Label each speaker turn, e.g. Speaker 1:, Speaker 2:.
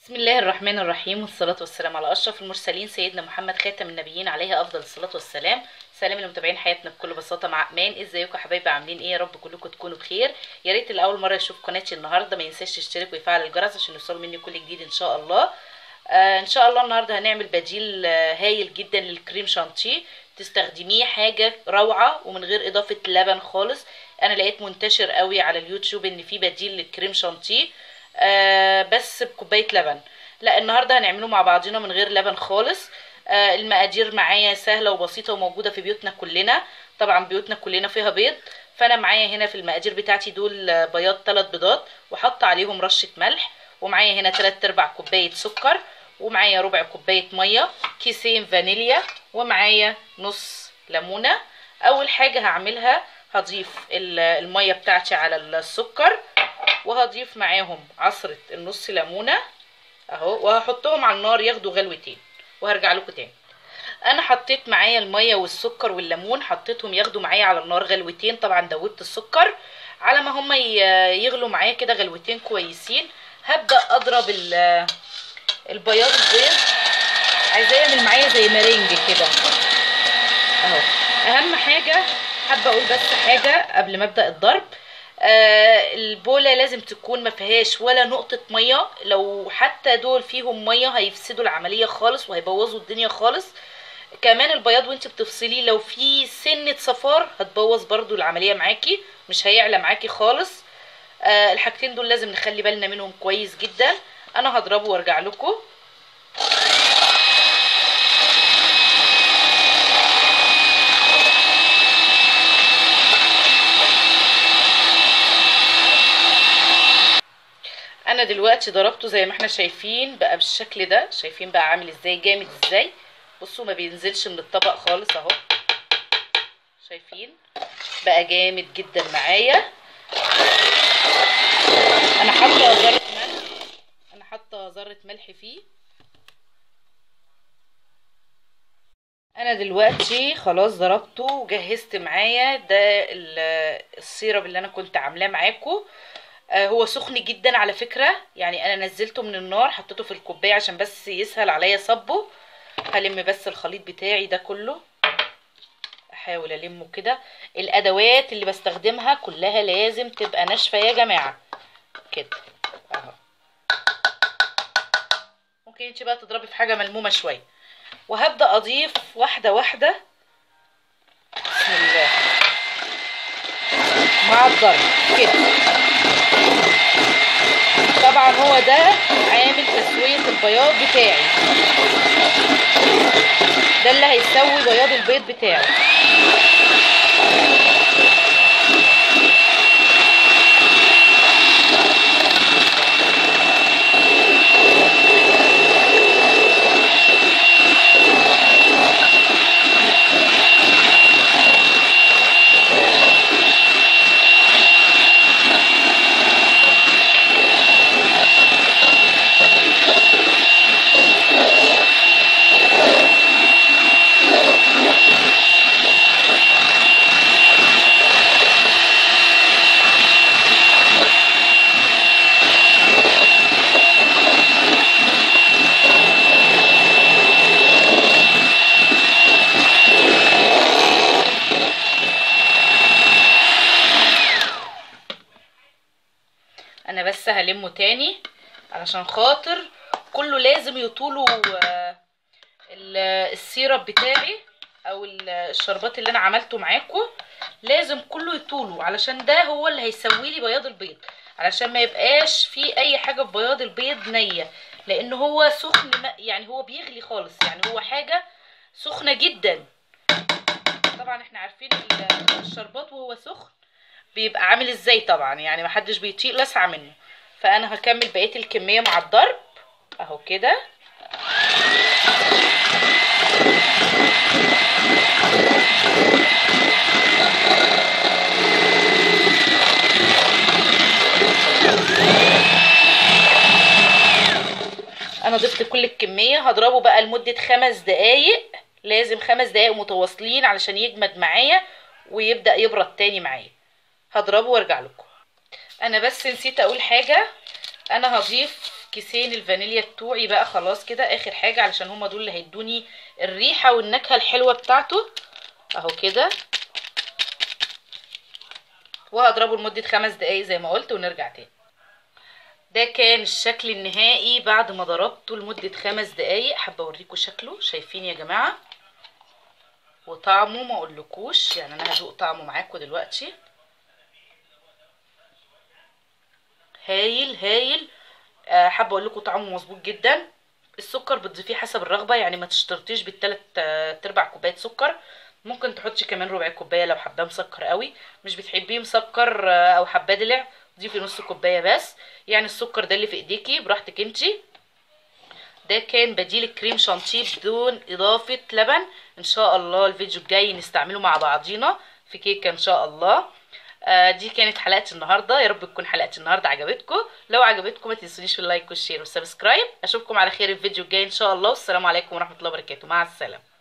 Speaker 1: بسم الله الرحمن الرحيم والصلاة والسلام على أشرف المرسلين سيدنا محمد خاتم النبيين عليه أفضل الصلاة والسلام سلام لمتابعين حياتنا بكل بساطة مع أمان ازيكم يا حبايبي عاملين ايه يا رب كلكم تكونوا بخير يا ريت اللي أول مرة يشوف قناتي النهاردة ما ينساش يشترك ويفعل الجرس عشان يوصلوا مني كل جديد إن شاء الله آه إن شاء الله النهاردة هنعمل بديل آه هايل جدا للكريم شانتيه تستخدميه حاجة روعة ومن غير إضافة لبن خالص أنا لقيت منتشر قوي على اليوتيوب إن في بديل للكريم شانتيه آه بس بكوباية لبن لا النهارده هنعمله مع بعضنا من غير لبن خالص آه المقادير معايا سهله وبسيطه وموجوده في بيوتنا كلنا طبعا بيوتنا كلنا فيها بيض فانا معايا هنا في المقادير بتاعتي دول بياض 3 بيضات وحاطه عليهم رشه ملح ومعايا هنا 3 ارباع كوبايه سكر ومعايا ربع كوبايه ميه كيسين فانيليا ومعايا نص ليمونه اول حاجه هعملها هضيف الميه بتاعتي على السكر وهضيف معاهم عصره النص ليمونه اهو وهحطهم على النار ياخدوا غلوتين وهرجع لكم تاني انا حطيت معايا الميه والسكر والليمون حطيتهم ياخدوا معايا على النار غلوتين طبعا دوبت السكر على ما هما يغلوا معايا كده غلوتين كويسين هبدا اضرب البياض البيض عايزاه يعمل معايا زي مرنج كده اهو اهم حاجه حابه اقول بس حاجه قبل ما ابدا الضرب آه البوله لازم تكون ما فيهاش ولا نقطه ميه لو حتى دول فيهم ميه هيفسدوا العمليه خالص وهيبوظوا الدنيا خالص كمان البياض وانت بتفصليه لو في سنه صفار هتبوظ برضو العمليه معاكي مش هيعلى معاكي خالص آه الحاجتين دول لازم نخلي بالنا منهم كويس جدا انا هضربه وارجع لكم انا دلوقتي ضربته زي ما احنا شايفين بقى بالشكل ده شايفين بقى عامل ازاي جامد ازاي بصوا ما بينزلش من الطبق خالص اهو شايفين بقى جامد جدا معايا انا حاطه ذره ملح انا حاطه ذره ملح فيه انا دلوقتي خلاص ضربته وجهزت معايا ده السيرب اللي انا كنت عاملاه معاكم هو سخن جدا على فكرة يعني انا نزلته من النار حطيته في الكوباية عشان بس يسهل عليا صبه هلم بس الخليط بتاعي ده كله احاول المه كده الادوات اللي بستخدمها كلها لازم تبقى ناشفة يا جماعة كده اهو ممكن انت بقى تضربي في حاجة ملمومة شوية وهبدأ اضيف واحدة واحدة بسم الله مع الضرب كده طبعا هو ده عامل تسوية البياض بتاعي ده اللي هيسوي بياض البيض بتاعي انا بس هلمه تاني علشان خاطر كله لازم يطولوا السيرب بتاعي او الشربات اللي انا عملته معاكم لازم كله يطولوا علشان ده هو اللي هيسوي لي بياض البيض علشان ما يبقاش في اي حاجه في بياض البيض نيه لان هو سخن يعني هو بيغلي خالص يعني هو حاجه سخنه جدا طبعا احنا عارفين الشربات وهو سخن بيبقى عامل ازاي طبعا يعني محدش بيطيق لسعة منه فانا هكمل بقيه الكميه مع الضرب اهو كده انا ضفت كل الكميه هضربه بقى لمده خمس دقايق لازم خمس دقايق متواصلين علشان يجمد معايا ويبدا يبرد تاني معايا هضربه وارجع لكم انا بس نسيت اقول حاجه انا هضيف كيسين الفانيليا بتوعي بقى خلاص كده اخر حاجه علشان هما دول اللي هيدوني الريحه والنكهه الحلوه بتاعته اهو كده وهضربه لمده خمس دقايق زي ما قلت ونرجع تاني ده كان الشكل النهائي بعد ما ضربته لمده خمس دقايق حابه اوريكم شكله شايفين يا جماعه وطعمه ما اقولكوش يعني انا هدوق طعمه معاكم دلوقتي هايل هايل آه، حابه اقول لكم طعمه مظبوط جدا السكر بتضيفيه حسب الرغبه يعني ما تشترطيش بالتلات آه، تربع كوبايه سكر ممكن تحطي كمان ربع كوبايه لو حباه مسكر قوي مش بتحبيه مسكر آه، او حباه دلع ضيفي نص كوبايه بس يعني السكر ده اللي في ايديكي براحتك انتي ده كان بديل الكريم شانتيه بدون اضافه لبن ان شاء الله الفيديو الجاي نستعمله مع بعضينا في كيكه ان شاء الله آه، دي كانت حلقه النهارده يا رب تكون حلقه النهارده عجبتكم لو عجبتكم ما تنسونيش في اللايك والشير والسبسكرايب اشوفكم على خير الفيديو الجاي ان شاء الله والسلام عليكم ورحمه الله وبركاته مع السلامه